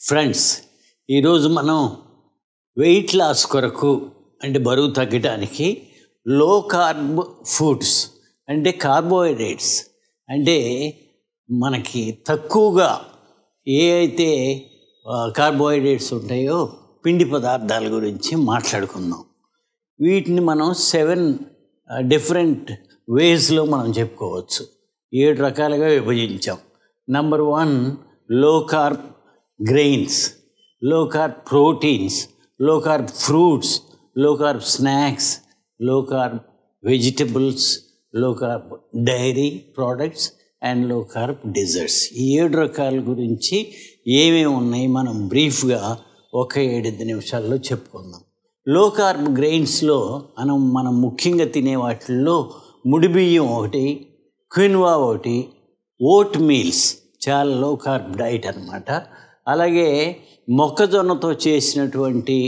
friends ఈరోజు మనం weight loss కొరకు అంటే బరువు తగ్గడానికి లో కార్బ్ ఫుడ్స్ అంటే కార్బోహైడ్రేట్స్ అంటే మనకి తక్కువగా ఏ అయితే కార్బోహైడ్రేట్స్ ఉంటాయో పిండి పదార్థాల గురించి మాట్లాడుకుందాం వీటిని మనం సెవెన్ డిఫరెంట్ వేస్లో మనం చెప్పుకోవచ్చు ఏడు రకాలుగా విభజించాం number one low carb grains low carb proteins low carb fruits low carb snacks low carb vegetables low carb dairy products and low carb desserts ఈ ఏడు రకాల గురించి ఏమేమి ఉన్నాయి మనం బ్రీఫ్గా ఒక ఏడెనిమిది నిమిషాల్లో చెప్పుకుందాం లో కార్బ్ గ్రెయిన్స్లో మనం మనం ముఖ్యంగా తినే వాటిల్లో ముడి బియ్యం ఒకటి క్విన్వా ఒకటి ఓట్ మీల్స్ చాలా లో కార్బ్ డైట్ అనమాట అలాగే మొక్కజొన్నతో చేసినటువంటి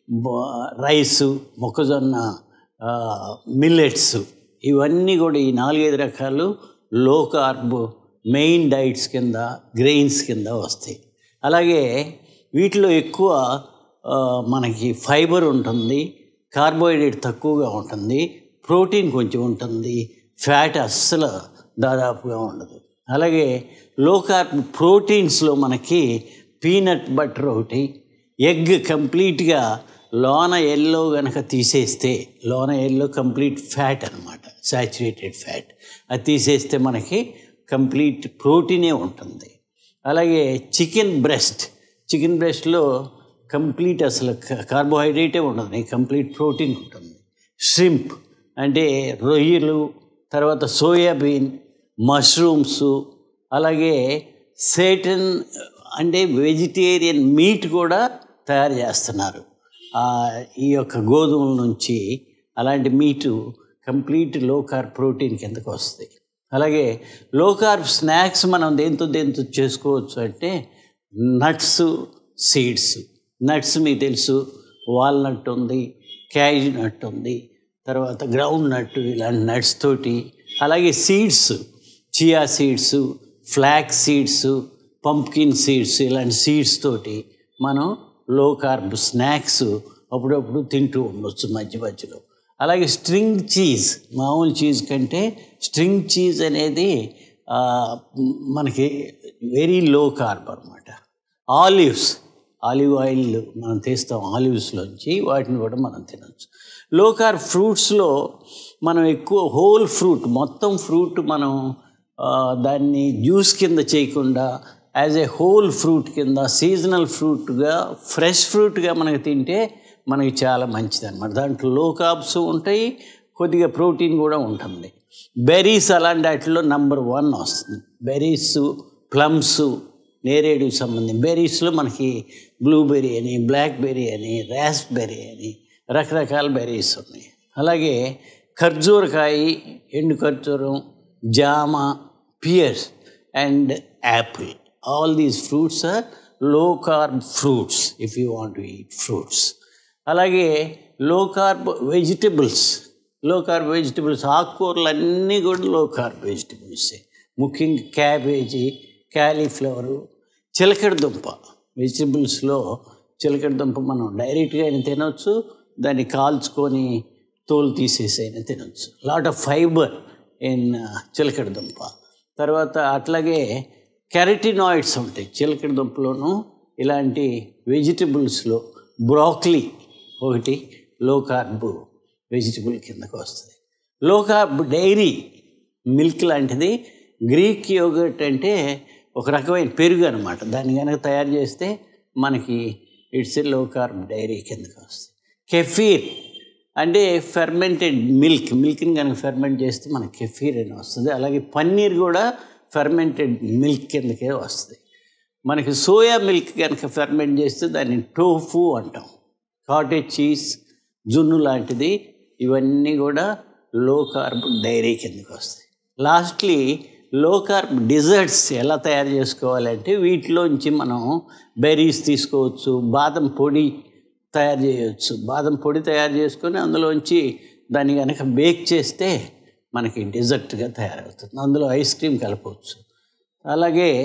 రైసు మొక్కజొన్న మిల్లెట్స్ ఇవన్నీ కూడా ఈ నాలుగైదు రకాలు లో కార్బ్ మెయిన్ డైట్స్ కింద గ్రెయిన్స్ కింద వస్తాయి అలాగే వీటిలో ఎక్కువ మనకి ఫైబర్ ఉంటుంది కార్బోహైడ్రేట్ తక్కువగా ఉంటుంది ప్రోటీన్ కొంచెం ఉంటుంది ఫ్యాట్ అస్సలు దాదాపుగా ఉండదు అలాగే లో కార్బ్ ప్రోటీన్స్లో మనకి పీనట్ బటర్ ఒకటి ఎగ్ కంప్లీట్గా లోన ఎల్లో కనుక తీసేస్తే లోన ఎల్లో కంప్లీట్ ఫ్యాట్ అనమాట సాచురేటెడ్ ఫ్యాట్ అది తీసేస్తే మనకి కంప్లీట్ ప్రోటీనే ఉంటుంది అలాగే చికెన్ బ్రెస్ట్ చికెన్ బ్రెస్ట్లో కంప్లీట్ అసలు కార్బోహైడ్రేటే ఉండదు కంప్లీట్ ప్రోటీన్ ఉంటుంది షింప్ అంటే రొయ్యలు తర్వాత సోయాబీన్ మష్రూమ్స్ అలాగే సేటన్ అంటే వెజిటేరియన్ మీట్ కూడా తయారు చేస్తున్నారు ఈ యొక్క గోధుమల నుంచి అలాంటి meat complete low carb protein కిందకు వస్తాయి అలాగే లో కార్బ్ స్నాక్స్ మనం దేంతో దేంతో చేసుకోవచ్చు అంటే నట్స్ సీడ్స్ నట్స్ మీకు తెలుసు వాల్నట్ ఉంది క్యాజు నట్ ఉంది తర్వాత గ్రౌండ్ నట్ ఇలాంటి నట్స్ తోటి అలాగే seeds chia seeds flax seeds pumpkin seeds ఇలాంటి సీడ్స్ తోటి మనం లో కార్బ్ స్నాక్స్ అప్పుడప్పుడు తింటూ ఉండొచ్చు మధ్య మధ్యలో అలాగే స్ట్రింగ్ చీజ్ మామూలు చీజ్ కంటే స్ట్రింగ్ చీజ్ అనేది మనకి వెరీ లో కార్బ్ అనమాట ఆలివ్స్ ఆలివ్ ఆయిల్ మనం తీస్తాం ఆలివ్స్లోంచి వాటిని కూడా మనం తినచ్చు లో కార్బ్ ఫ్రూట్స్లో మనం ఎక్కువ హోల్ ఫ్రూట్ మొత్తం ఫ్రూట్ మనం దాన్ని జ్యూస్ కింద చేయకుండా యాజ్ ఏ హోల్ ఫ్రూట్ కింద సీజనల్ ఫ్రూట్గా ఫ్రెష్ ఫ్రూట్గా మనకి తింటే మనకి చాలా మంచిది అనమాట దాంట్లో లో కార్బ్స్ ఉంటాయి కొద్దిగా ప్రోటీన్ కూడా ఉంటుంది బెర్రీస్ అలాంటి వాటిలో నంబర్ వన్ వస్తుంది బెర్రీస్ ప్లమ్స్ నేరేడుకి సంబంధించి బెర్రీస్లో మనకి బ్లూబెర్రీ అని బ్లాక్బెర్రీ అని రాస్బెర్రీ అని రకరకాల బెర్రీస్ ఉన్నాయి అలాగే ఖర్జూరకాయ ఎండు ఖర్జూరం జామ pears and apple all these fruits are low carb fruits if you want to eat fruits అలాగే low carb vegetables low carb vegetables ఆకుకూరలు అన్నీ కూడా లో కార్బ్ వెజిటబుల్సే ముఖ్యంగా క్యాబేజీ క్యాలీఫ్లవరు చిలకడ దుంప వెజిటబుల్స్లో చిలకడ దుంప మనం డైరెక్ట్గా అయినా తినవచ్చు దాన్ని కాల్చుకొని తోలు తీసేసి అయినా తినవచ్చు లాట్ ఆఫ్ ఫైబర్ ఇన్ చిలకడ దుంప తర్వాత అట్లాగే కెరటినాయిడ్స్ ఉంటాయి చిలకడ దుంపలోను ఇలాంటి వెజిటబుల్స్లో బ్రాక్లీ ఒకటి లో కార్బ్ వెజిటబుల్ కిందకు వస్తుంది లో కార్బ్ డైరీ మిల్క్ లాంటిది గ్రీక్ యోగట్ అంటే ఒక రకమైన పెరుగు అనమాట దాన్ని కనుక తయారు చేస్తే మనకి ఇట్స్ ఏ లో కార్బ్ డైరీ కిందకు వస్తుంది కెఫీర్ అంటే ఫెర్మెంటెడ్ మిల్క్ మిల్క్ని కనుక ఫెర్మెంట్ చేస్తే మనకి కెఫీర్ అని వస్తుంది అలాగే పన్నీర్ కూడా ఫెర్మెంటెడ్ మిల్క్ కిందకే వస్తుంది మనకి సోయా మిల్క్ కనుక ఫెర్మెంట్ చేస్తే దాన్ని టోఫు అంటాం కాటేజ్ చీజ్ జున్ను లాంటిది ఇవన్నీ కూడా లో కార్బ్ డైరీ కిందకి వస్తాయి లాస్ట్లీ లో కార్బ్ డిజర్ట్స్ ఎలా తయారు చేసుకోవాలంటే వీటిలోంచి మనం బెర్రీస్ తీసుకోవచ్చు బాదం పొడి తయారు చేయవచ్చు బాదం పొడి తయారు చేసుకొని అందులోంచి దాన్ని కనుక బేక్ చేస్తే మనకి డెజర్ట్గా తయారవుతుంది అందులో ఐస్ క్రీమ్ కలపవచ్చు అలాగే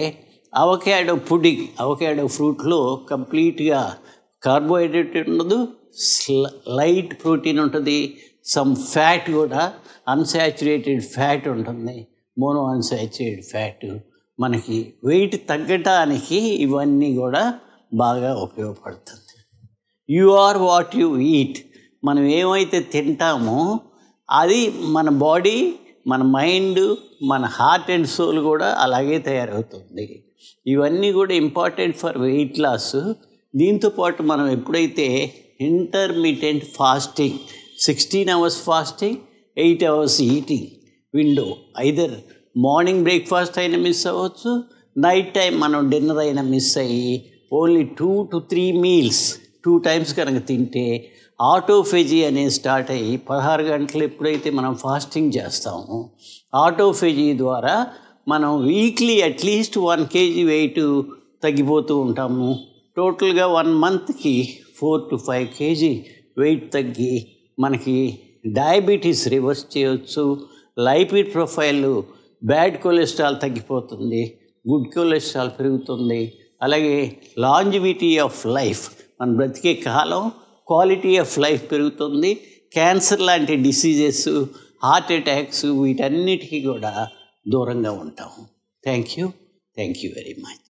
అవకాడో పుడింగ్ అవకాడో ఫ్రూట్లో కంప్లీట్గా కార్బోహైడ్రేట్ ఉండదు లైట్ ప్రోటీన్ ఉంటుంది సమ్ ఫ్యాట్ కూడా అన్సాచురేటెడ్ ఫ్యాట్ ఉంటుంది మోనో అన్సాచురేటెడ్ ఫ్యాట్ మనకి వెయిట్ తగ్గటానికి ఇవన్నీ కూడా బాగా ఉపయోగపడుతుంది you are what you eat మనం ఏమైతే తింటామో అది మన బాడీ మన మైండ్ మన హార్ట్ అండ్ సోల్ కూడా అలాగే తయారవుతుంది ఇవన్నీ కూడా ఇంపార్టెంట్ ఫర్ వెయిట్ లాస్ దీంతోపాటు మనం ఎప్పుడైతే intermediate fasting sixteen hours fasting eight hours eating window either morning breakfast అయినా మిస్ అవ్వచ్చు నైట్ టైం మనం డిన్నర్ అయినా మిస్ అయ్యి only two to three meals two times కనుక తింటే ఆటోఫెజీ అనేది స్టార్ట్ అయ్యి పదహారు గంటలు ఎప్పుడైతే మనం ఫాస్టింగ్ చేస్తామో ఆటోఫెజీ ద్వారా మనం weekly at least one KG weight తగ్గిపోతూ ఉంటాము టోటల్గా వన్ మంత్కి four to five KG weight తగ్గి మనకి డయాబెటీస్ రివర్స్ చేయవచ్చు లైపిడ్ ప్రొఫైల్ బ్యాడ్ కొలెస్ట్రాల్ తగ్గిపోతుంది గుడ్ కొలెస్ట్రాల్ పెరుగుతుంది అలాగే లాంజివిటీ ఆఫ్ లైఫ్ మన బ్రతికే కాలం క్వాలిటీ ఆఫ్ లైఫ్ పెరుగుతుంది క్యాన్సర్ లాంటి డిసీజెస్ హార్ట్ అటాక్స్ వీటన్నిటికీ కూడా దూరంగా ఉంటాం thank you thank you very much